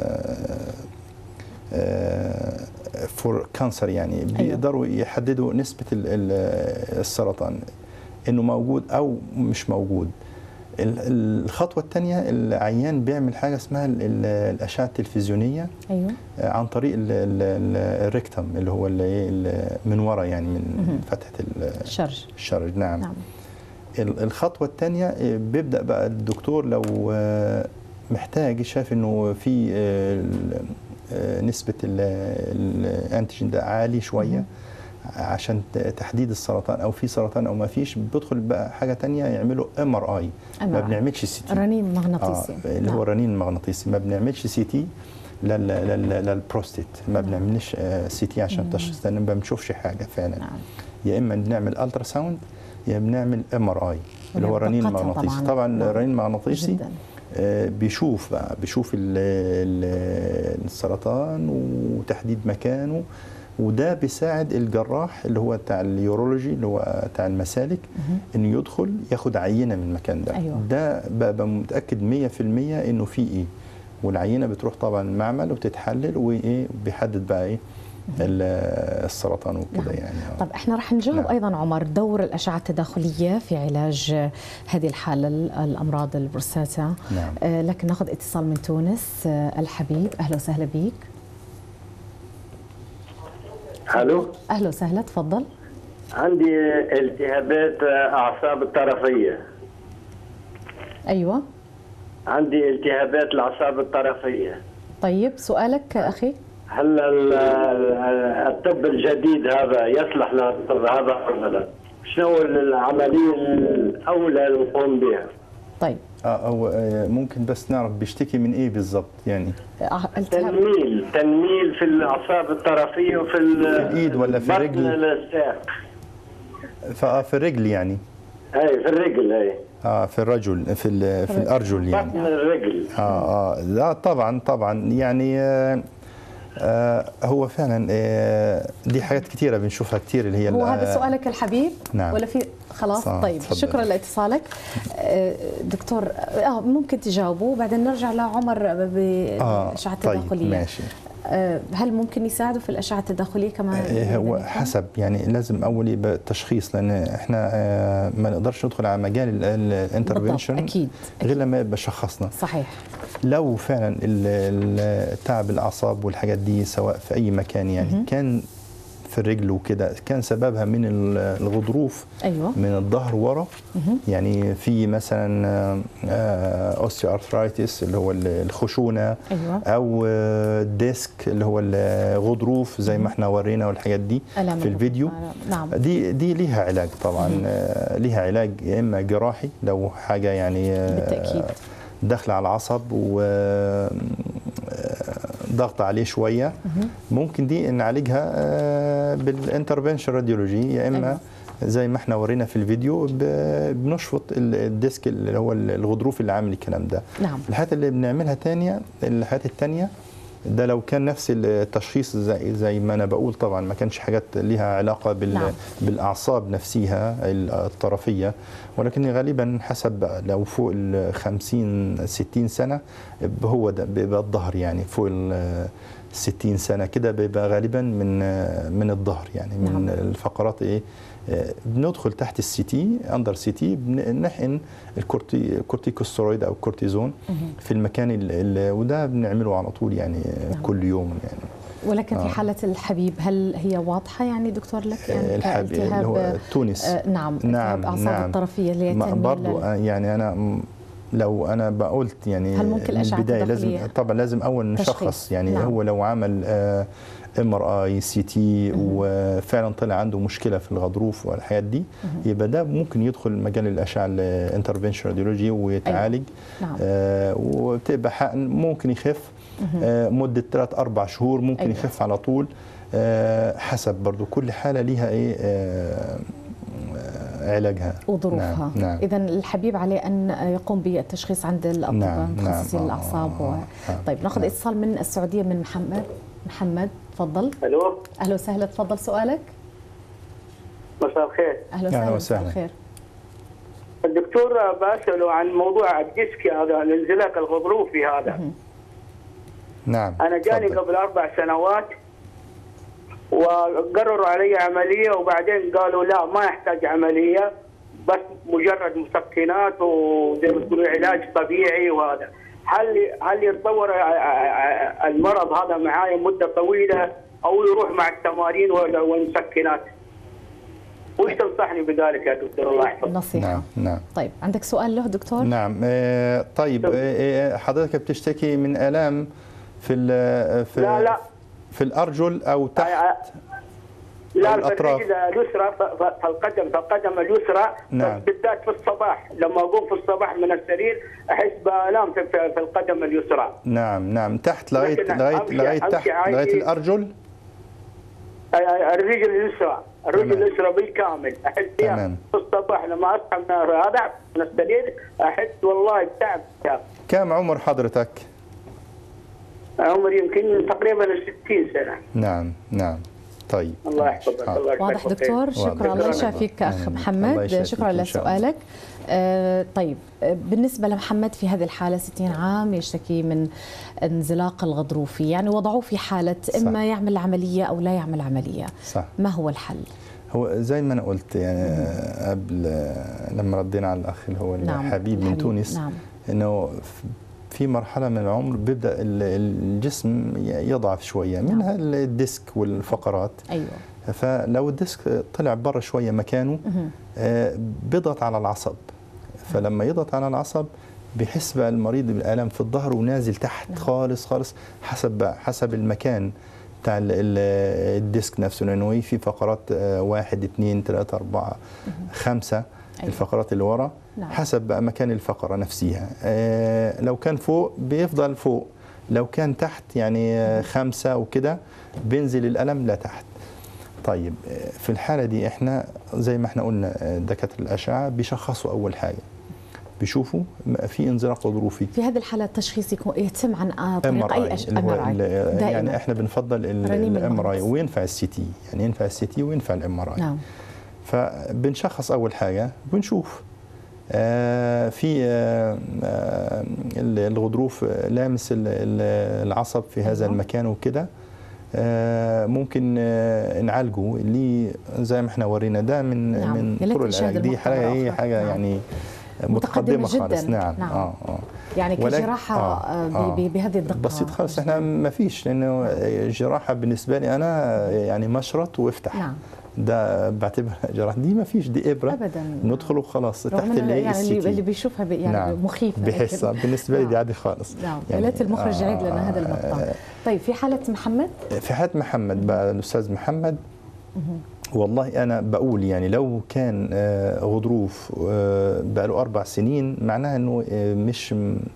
فور كانسر يعني بيقدروا يحددوا نسبه ال- ال- السرطان انه موجود او مش موجود ال- الخطوه الثانيه العيان بيعمل حاجه اسمها ال- ال- الاشعه التلفزيونيه ايوه آه، عن طريق ال- ال- ال- الريكتم اللي هو اللي إيه ال- من ورا يعني مهم. من فتحه ال- الشرج الشرج نعم, نعم ال- الخطوه الثانيه بيبدا بقى الدكتور لو آه، محتاج شاف انه في آه، ال- آه، نسبه ال- الانتيجين ده عالي شويه مهم. عشان ت- تحديد السرطان او في سرطان او ما فيش بيدخل بقى حاجه تانية يعملوا ام ار اي ما MRI. بنعملش سي تي رنين مغناطيسي اللي هو نعم. الرنين المغناطيسي ما بنعملش سي تي لل- لل- للبروستيت ما نعم. بنعملش سي تي عشان مم. تشخيص لان ما بنشوفش حاجه فعلا نعم يا اما بنعمل الترا ساوند يا بنعمل ام ار اي اللي هو الرنين بدقتها المغناطيسي طبعاً. طبعا نعم. الرنين المغناطيسي جدا آه، بيشوف بقى بيشوف ال- ال- السرطان وتحديد مكانه وده بيساعد الجراح اللي هو بتاع اليورولوجي اللي هو بتاع المسالك مهم. انه يدخل ياخد عينه من المكان ده أيوة. ده ببقى متاكد 100% انه في ايه والعينه بتروح طبعا المعمل وتتحلل وايه بيحدد بقى ايه ال- السرطان وكده نعم. يعني آه. طب احنا رح نجاوب نعم. ايضا عمر دور الاشعه التداخليه في علاج هذه الحاله الامراض البروستاتا نعم آه، لكن ناخذ اتصال من تونس آه، الحبيب اهلا وسهلا بك الو اهلا وسهلا تفضل عندي التهابات اعصاب الطرفيه ايوه عندي التهابات الاعصاب الطرفيه طيب سؤالك اخي هل ال- ال- الطب الجديد هذا يصلح للطب هذا ولا لا؟ شنو العمليه الاولى اللي نقوم بها؟ طيب اه هو آه، ممكن بس نعرف بيشتكي من ايه بالظبط يعني آه، التهاب تنميل تنميل في الاعصاب الطرفيه وفي ال- في الإيد ولا في بطن الرجل؟ الساق فآه في الرجل يعني اي في الرجل اي اه في الرجل في ال- في الارجل يعني بطن الرجل اه اه لا طبعا طبعا يعني آه آه هو فعلا آه دي حاجات كثيره بنشوفها كثير اللي هي هو ال- هذا سؤالك الحبيب نعم. ولا في خلاص صح، طيب تفضل. شكرا لاتصالك آه، دكتور اه ممكن تجاوبوا وبعدين نرجع لعمر بالاشعه طيب التداخليه ماشي آه، هل ممكن يساعدوا في الاشعه التداخليه كمان إيه هو يعني حسب يعني لازم اول يبقى التشخيص لان احنا آه، ما نقدرش ندخل على مجال بالضبط الانترفنشن اكيد غير لما يبقى شخصنا صحيح لو فعلا ال- ال- تعب الاعصاب والحاجات دي سواء في اي مكان يعني كان في الرجل وكده كان سببها من ال- الغضروف ايوه من الظهر ورا يعني في مثلا اوستيو ارثرايتس اللي هو ال- الخشونه ايوه او آه، ديسك اللي هو الغضروف زي ما احنا ورينا والحاجات دي ألم في الفيديو آه، نعم دي دي ليها علاج طبعا آه، ليها علاج يا اما جراحي لو حاجه يعني آه، بالتأكيد. داخله على العصب و آه، ضغط عليه شويه ممكن دي نعالجها آه، بالانترفنشن راديولوجي يا اما أيوة. زي ما احنا ورينا في الفيديو ب- بنشفط ال- الديسك اللي هو الغضروف اللي عامل الكلام ده نعم الحاجات اللي بنعملها تانية الحاجات التانية ده لو كان نفس التشخيص زي, زي ما انا بقول طبعا ما كانش حاجات ليها علاقه بال نعم. بالاعصاب نفسها الطرفيه ولكن غالبا حسب بقى لو فوق ال 50 60 سنه هو ده بيبقى الظهر يعني فوق ال 60 سنه كده بيبقى غالبا من من الظهر يعني من نعم. الفقرات ايه آه، بندخل تحت السي تي اندر سي تي بنحقن الكورتي الكورتيكوستيرويد او الكورتيزون في المكان ال- ال- وده بنعمله على طول يعني نعم. كل يوم يعني ولكن في آه. حاله الحبيب هل هي واضحه يعني دكتور لك يعني الحب اللي كالتهاب- هو تونس آه، نعم نعم، التهاب اعصاب نعم. الطرفيه اللي ما- يتم برضو لل- آه، يعني انا م- لو انا بقولت يعني هل ممكن من الأشعة البدايه لازم التداخلية؟ طبعا لازم اول تشخيص. نشخص يعني نعم. هو لو عمل ام ار اي سي تي وفعلا طلع عنده مشكله في الغضروف والحاجات دي يبقى ده ممكن يدخل مجال الاشعه الانترفنشن راديولوجي ويتعالج نعم. آه وبتبقى حقن ممكن يخف آه مده 3 4 شهور ممكن أيوة. يخف على طول آه حسب برضو كل حاله ليها ايه آه آه، علاجها وظروفها نعم, نعم. اذا الحبيب عليه ان يقوم بالتشخيص عند الاطباء نعم، متخصصين نعم. الاعصاب و... آه، آه، طيب ناخذ نعم. اتصال من السعوديه من محمد محمد تفضل الو اهلا وسهلا تفضل سؤالك مساء الخير اهلا أهلا وسهلا وسهلا. مساء الخير الدكتور بسأله عن موضوع الديسك هذا الانزلاق الغضروفي هذا نعم انا جاني تفضل. قبل اربع سنوات وقرروا علي عمليه وبعدين قالوا لا ما يحتاج عمليه بس مجرد مسكنات وزي ما تقولوا علاج طبيعي وهذا هل هل يتطور المرض هذا معايا مده طويله او يروح مع التمارين ولا- والمسكنات؟ وش تنصحني بذلك يا دكتور الله يحفظك؟ نصيحه نعم نعم طيب عندك سؤال له دكتور نعم آه، طيب آه، آه، حضرتك بتشتكي من الام في ال- في لا لا في الارجل او تحت لا الأطراف. في الرجل اليسرى ف- ف- في القدم في القدم اليسرى نعم. بالذات في الصباح لما اقوم في الصباح من السرير احس بالام في, في في القدم اليسرى نعم نعم تحت لغايه لكن لغايه أمشي- لغايه أمشي تحت عادي. لغايه الارجل آه، آه، الرجل اليسرى الرجل تمام. اليسرى بالكامل احس فيها تمام. في الصباح لما اصحى من هذا من السرير احس والله بتعب بتعب. كم عمر حضرتك عمري يمكن تقريبا 60 سنه نعم نعم طيب الله يحفظك آه. الله واضح يحفظك دكتور شكرا واضح. الله شكراً. يشافيك اخ آمين. الله محمد يشافيك شكرا إن شاء الله. لسؤالك آه طيب آه، بالنسبه لمحمد في هذه الحاله 60 عام يشتكي من انزلاق الغضروفي يعني وضعوه في حاله اما يعمل عمليه او لا يعمل عمليه صح ما هو الحل هو زي ما انا قلت يعني آه، قبل آه، لما ردينا على الاخ اللي هو نعم الحبيب من الحبيب، تونس نعم انه في مرحله من العمر بيبدا ال- الجسم يضعف شويه منها الديسك والفقرات ايوه فلو الديسك طلع بره شويه مكانه مهم. آه، بيضغط على العصب فلما يضغط على العصب بيحس بقى المريض بالالم في الظهر ونازل تحت نعم. خالص خالص حسب بقى حسب المكان بتاع ال- ال- الديسك نفسه لانه في فقرات آه، واحد اثنين ثلاثة أربعة خمسة أيوة. الفقرات اللي ورا نعم. حسب بقى مكان الفقرة نفسها آه، لو كان فوق بيفضل فوق لو كان تحت يعني آه، خمسة وكده بينزل الألم لتحت طيب آه، في الحاله دي احنا زي ما احنا قلنا آه، دكاتره الاشعه بيشخصوا اول حاجه بيشوفوا م- في انزلاق غضروفي في هذه الحاله التشخيص يكون يتم عن آه، طريق MRI اي أش... اللي هو MRI. ال- دائماً. يعني احنا بنفضل رنين الام ار اي المغناطيس. وينفع السي تي يعني ينفع السي تي وينفع الام ار اي نعم فبنشخص اول حاجه بنشوف آه في آه آه الغضروف لامس ال- ال- العصب في هذا أيوة. المكان وكده آه ممكن آه نعالجه اللي زي ما احنا ورينا ده من نعم. من يا ليت طرق نشاهد العلاج دي المقطع حاجه ايه الآخر. حاجه نعم. يعني متقدمة متقدمه خالص جداً. نعم نعم. اه اه يعني ولكن- كجراحه آه، آه. ب- آه. ب- بهذه الدقه بسيط خالص احنا ما فيش لانه الجراحه بالنسبه لي انا يعني مشرط وافتح نعم ده بعتبرها جراحه دي ما فيش دي ابره ابدا ندخل وخلاص رغم تحت إنه اللي يعني السي اللي, اللي تي بيشوفها بي- يعني نعم. مخيفه بحسها لكن- بالنسبه لي دي نعم. عادي خالص نعم يعني- يا ليت المخرج يعيد لنا هذا آه، المقطع طيب في حاله محمد في حالة محمد بقى الأستاذ محمد والله أنا بقول يعني لو كان آه، غضروف آه، بقى له أربع سنين معناها إنه آه، مش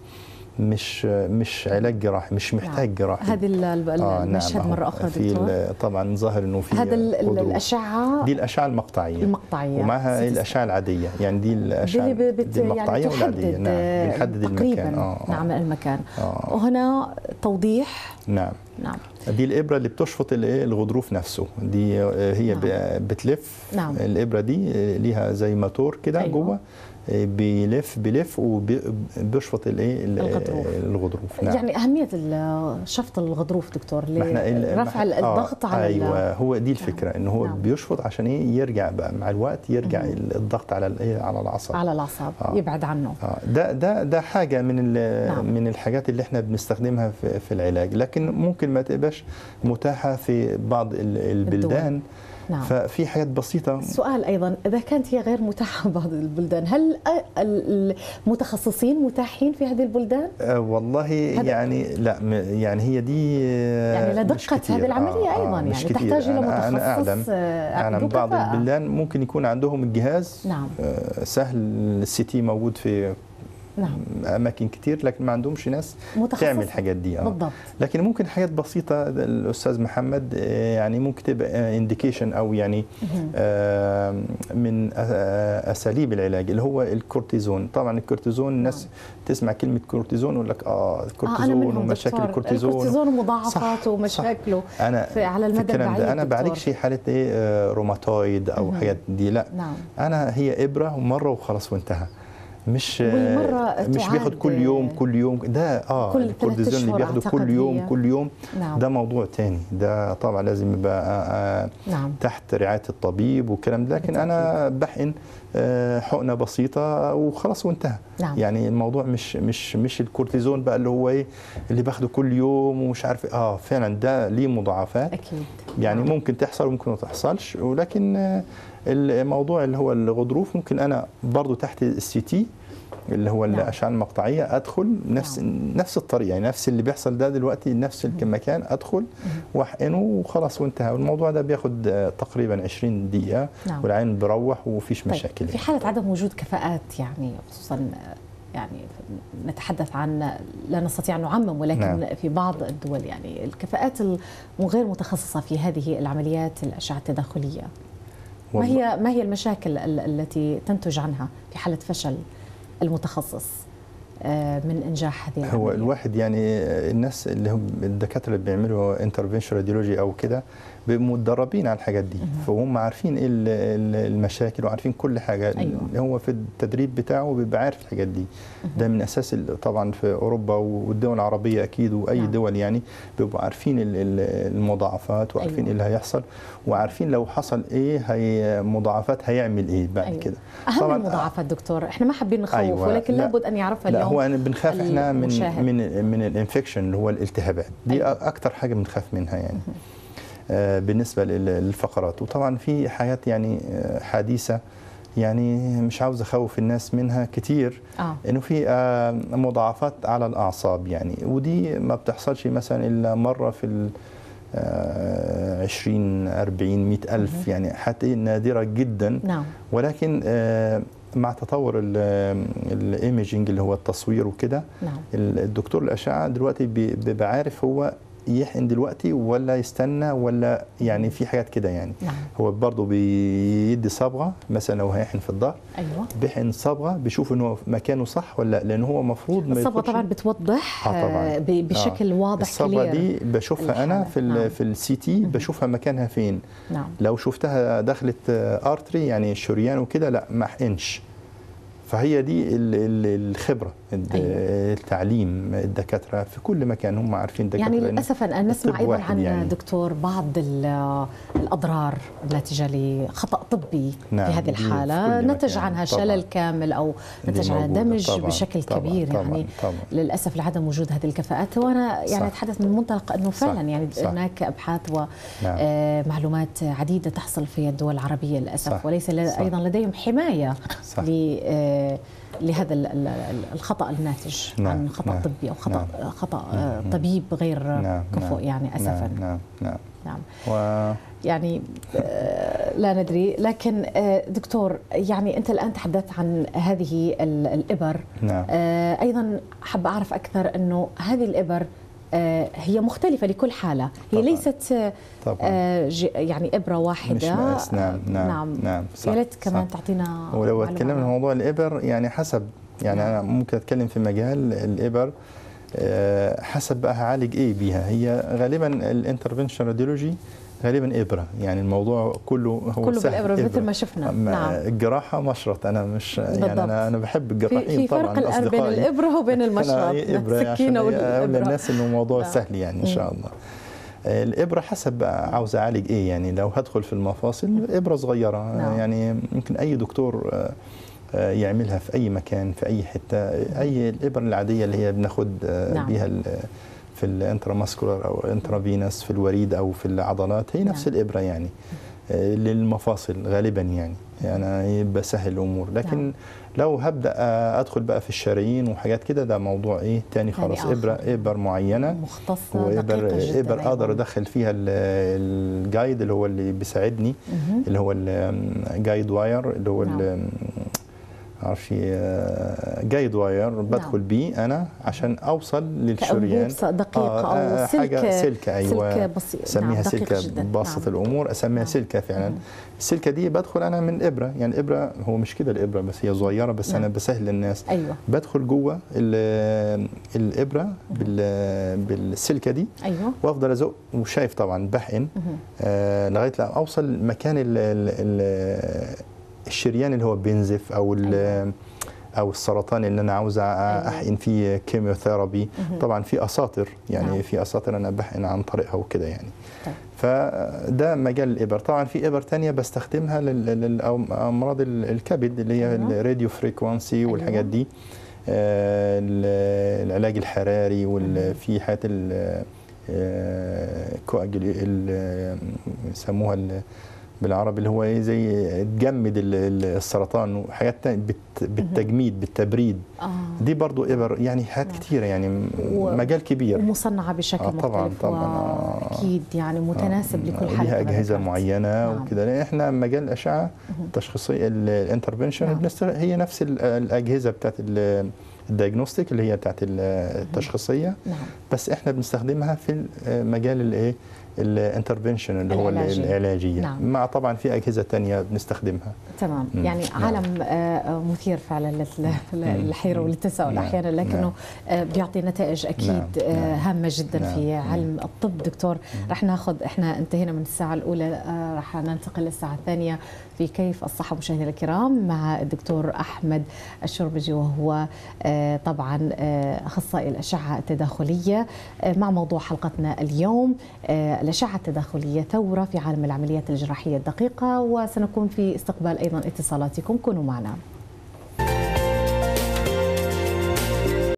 مش مش علاج جراحي مش محتاج جراحي هذه ال- ال- آه، نعم، المشهد أهو. مره اخرى في دكتور ال- طبعا ظاهر إنه في هذا ال- ال- غضروف. الاشعه دي الأشعة المقطعية المقطعيه ومعها ست- الأشعة العادية يعني دي دي الأشعة اللي ب- بت دي المقطعية يعني والعادية تحدد نعم آه، بنحدد تقريبا المكان آه آه. نعم المكان آه. وهنا توضيح نعم نعم دي الابره اللي بتشفط الايه الغضروف نفسه دي آه، هي نعم. ب- بتلف نعم. الابره دي آه، ليها زي موتور كده أيوة. جوه آه، بيلف بيلف وبيشفط الايه ال- الغضروف. الغضروف نعم يعني اهميه ال- شفط الغضروف دكتور ما احنا ال- لرفع ما- الضغط آه على ال- ايوه هو دي الفكره ان هو نعم. بيشفط عشان ايه يرجع بقى مع الوقت يرجع مهم. الضغط على الايه على الاعصاب على الاعصاب آه. يبعد عنه آه، ده ده ده حاجه من ال- نعم. من الحاجات اللي احنا بنستخدمها في, في العلاج لكن ممكن ما تبقاش متاحه في بعض ال- البلدان نعم ففي حاجات بسيطه السؤال ايضا اذا كانت هي غير متاحه بعض البلدان هل أ- ال- المتخصصين متاحين في هذه البلدان آه والله هذا- يعني لا م- يعني هي دي آه، يعني مش لدقه كتير. هذه العمليه آه، ايضا آه، مش يعني كتير. تحتاج الى أنا- أنا أعلم متخصص آه، أعلم عنده بعض كفاءة. البلدان ممكن يكون عندهم الجهاز نعم آه، سهل السي تي موجود في نعم اماكن كتير لكن ما عندهمش ناس متخصص تعمل الحاجات دي اه بالضبط لكن ممكن حاجات بسيطة الأستاذ محمد آه، يعني ممكن تبقى انديكيشن أو يعني مهم. آه، من آه، أساليب العلاج اللي هو الكورتيزون طبعا الكورتيزون الناس تسمع كلمة كورتيزون يقول لك آه آه أنا الكورتيزون منهم ومشاكل دكتور. الكورتيزون الكورتيزون ومضاعفاته صح، ومشاكله أنا في على في المدى الكلام البعيد ده أنا دكتور. بعالجش حالة إيه آه، روماتويد أو مهم. حاجات دي لا نعم أنا هي إبرة مرة وخلاص وانتهى مش آه، والمرة مش بياخد تعاد- كل يوم كل يوم ده اه كل ثلاث الكورتيزون اللي أشهر بياخده أعتقد كل يوم هي. كل يوم نعم ده موضوع تاني ده طبعا لازم يبقى آه، آه، نعم تحت رعاية الطبيب والكلام ده لكن أنا بحقن آه، حقنة بسيطة وخلاص وانتهى نعم يعني الموضوع مش مش مش الكورتيزون بقى اللي هو ايه اللي باخده كل يوم ومش عارف إيه. اه فعلا ده ليه مضاعفات اكيد يعني نعم. ممكن تحصل وممكن ما تحصلش ولكن آه، الموضوع اللي هو الغضروف ممكن انا برضو تحت السي تي اللي هو نعم. الاشعه المقطعيه ادخل نفس نفس الطريقه يعني نفس اللي بيحصل ده دلوقتي نفس المكان ادخل واحقنه وخلاص وانتهى والموضوع ده بياخد آه، تقريبا 20 دقيقه نعم والعين بروح ومفيش طيب مشاكل في حالة عدم وجود كفاءات يعني خصوصا يعني نتحدث عن لا نستطيع أن نعمم ولكن نعم. نعم. في بعض الدول يعني الكفاءات الغير متخصصة في هذه العمليات الأشعة التداخلية ما والله- هي ما هي المشاكل ال- التي تنتج عنها في حالة فشل المتخصص آه، من إنجاح هذه هو العملية؟ الواحد يعني الناس اللي هم الدكاتره اللي بيعملوا انترفنشن راديولوجي او كده بيبقوا متدربين على الحاجات دي فهم عارفين ايه ال- ال- المشاكل وعارفين كل حاجه أيوة. هو في التدريب بتاعه بيبقى عارف الحاجات دي ده من اساس ال- طبعا في اوروبا والدول العربيه اكيد واي نعم. دول يعني بيبقوا عارفين ال- ال- المضاعفات وعارفين أيوة. ايه اللي هيحصل وعارفين لو حصل ايه هي مضاعفات هيعمل ايه بعد أيوة. كده أهم طبعاً- المضاعفات دكتور احنا ما حابين نخوف أيوة. ولكن لا. لابد أن يعرفها لا اليوم هو أنا بنخاف احنا من المشاهد. من من الانفكشن اللي هو الالتهابات دي أيوة. أيوة. اكتر حاجه بنخاف منها يعني آه بالنسبه لل- للفقرات وطبعا في حاجات يعني آه، حديثه يعني مش عاوز اخوف الناس منها كتير آه. انه في آه، مضاعفات على الاعصاب يعني ودي ما بتحصلش مثلا الا مره في ال آه، 20 40 100 الف يعني حتى نادره جدا نعم ولكن آه، مع تطور الايميجنج اللي هو التصوير وكده نعم الدكتور الاشعه دلوقتي بي- بيبقى عارف هو يحقن دلوقتي ولا يستنى ولا يعني في حاجات كده يعني نعم هو برضه بيدي صبغه مثلا لو هيحقن في الظهر ايوه بيحقن صبغه بيشوف ان هو مكانه صح ولا لا لان هو المفروض ما الصبغه يدخلش- طبعا بتوضح آه طبعاً. آه، ب- بشكل واضح الصبغه clear. دي بشوفها انا الحالة. في ال نعم. في السي تي بشوفها مكانها فين نعم لو شفتها دخلت ارتري يعني شريان وكده لا ما احقنش فهي دي ال- ال- الخبره الد- أيوة. التعليم الدكاتره في كل مكان هم عارفين دكاتره يعني لأن للاسف أنا نسمع الطب ايضا واحد عن يعني. دكتور بعض ال- الاضرار الناتجه لخطا طبي نعم، في هذه دي في الحاله كل نتج مكان. عنها طبعاً. شلل كامل او دي نتج عنها موجودة. دمج طبعاً، بشكل طبعاً، كبير طبعاً، يعني طبعاً. للاسف لعدم وجود هذه الكفاءات وانا يعني صح. اتحدث من منطلق انه صح، فعلا يعني صح. هناك ابحاث نعم. ومعلومات عديده تحصل في الدول العربيه للاسف صح، وليس ل- صح. ايضا لديهم حمايه صح. ل- آه، لهذا ال- ال- الخطا الناتج نعم، عن خطا نعم، طبي او خطا نعم. خطا آه، طبيب غير نعم كفؤ نعم، يعني اسفا نعم نعم نعم نعم و يعني آه، لا ندري لكن آه، دكتور يعني انت الان تحدثت عن هذه ال- الابر نعم آه، ايضا حابه اعرف اكثر انه هذه الابر آه، هي مختلفة لكل حالة هي طبعاً. ليست آه، طبعا آه، ج- يعني إبرة واحدة مش مقاس نعم نعم نعم نعم صح يا ريت كمان صح. تعطينا ولو معلومة اتكلمنا في عنها. موضوع الابر يعني حسب يعني نعم. انا ممكن اتكلم في مجال الابر آه، حسب بقى هعالج ايه بيها هي غالبا الانترفنشن راديولوجي غالبا ابره يعني الموضوع كله هو كله سهل بالإبرة مثل ما شفنا أما نعم الجراحه مشرط انا مش بالضبط. يعني انا انا بحب في, الجراحين في طبعا فرق الآن بين أصدقائي. الإبرة وبين المشرط أنا إيه إبرة عشان السكينة أقول والإبرة للناس إنه الموضوع نعم. سهل يعني إن شاء الله آه، الإبرة حسب بقى عاوز أعالج إيه يعني لو هدخل في المفاصل إبرة صغيرة نعم. يعني ممكن أي دكتور آه، آه، يعملها في أي مكان في أي حتة أي الإبر العادية اللي هي بناخد آه، نعم. بيها ال- في الانتراماسكولار أو الانترافينس في الوريد أو في العضلات هي نفس نعم. الإبرة يعني آه، للمفاصل غالبا يعني يعني يبقى سهل الامور لكن نعم. لو هبدا آه، ادخل بقى في الشرايين وحاجات كده ده موضوع ايه تاني خالص آخر. ابره ابر معينه مختصة وابر دقيقة جدا ابر اقدر أيضاً. ادخل فيها ال- الجايد اللي هو اللي بيساعدني مهم. اللي هو الجايد واير اللي هو نعم. ال- معرفش جايد واير بدخل بيه انا عشان اوصل للشريان كأنبوبة دقيقة آه، آه، أو سلك حاجه سلكه ايوه سلك بسيط اسميها نعم دقيق سلكه جدا بسط نعم. الامور اسميها نعم. سلكه فعلا مم. السلكه دي بدخل انا من ابره يعني الابره هو مش كده الابره بس هي صغيره بس نعم. انا بسهل للناس أيوة بدخل جوه ال- الابره بال- بالسلكه دي أيوة وافضل ازق وشايف طبعا بحقن مهم. آه لغايه لا اوصل مكان ال ال ال الشريان اللي هو بينزف او ال- أيوة. او السرطان اللي انا عاوز أيوة. احقن فيه كيميوثيرابي مهم. طبعا في اساطر يعني نعم. في اساطر انا بحقن عن طريقها وكده يعني طيب. فده مجال الابر طبعا في ابر تانية بستخدمها لل- للامراض ال- الكبد اللي هي أيوة. الراديو فريكوانسي أيوة. والحاجات دي آه، ال- العلاج الحراري وفي حاجات ال- آه، كواجل- ال- يسموها ال- بالعربي اللي هو ايه زي تجمد ال- ال- السرطان وحاجات تانية بت- بالتجميد بالتبريد آه. دي برضو ابر يعني حاجات نعم. كتيره يعني م- و- مجال كبير ومصنعة بشكل آه، طبعاً، مختلف طبعاً، آه. أكيد يعني متناسب آه، لكل حالة ليها كما اجهزه ذكرت. معينه نعم. وكده لان احنا مجال الاشعه التشخيصيه الانترفنشن نعم. بنستغل هي نفس ال- الاجهزه بتاعت ال- الدايجنوستيك اللي هي بتاعت ال- التشخيصيه نعم بس احنا بنستخدمها في مجال الايه الانترفنشن اللي هو العلاجي. العلاجيه نعم. مع طبعا في اجهزه تانية بنستخدمها تمام مم. يعني نعم. عالم آه، مثير فعلا لل- للحيرة وللتساؤل نعم. أحيانا لكنه نعم. آه، بيعطي نتائج أكيد نعم. آه، نعم. هامة جدا نعم. في مم. علم الطب دكتور رح ناخذ احنا انتهينا من الساعة الأولى آه، رح ننتقل للساعة الثانية في كيف الصحة مشاهدينا الكرام مع الدكتور أحمد الشربجي وهو آه، طبعا آه، أخصائي الأشعة التداخلية آه، مع موضوع حلقتنا اليوم آه، الأشعة التداخلية ثورة في عالم العمليات الجراحية الدقيقة وسنكون في استقبال أيضا اتصالاتكم كونوا معنا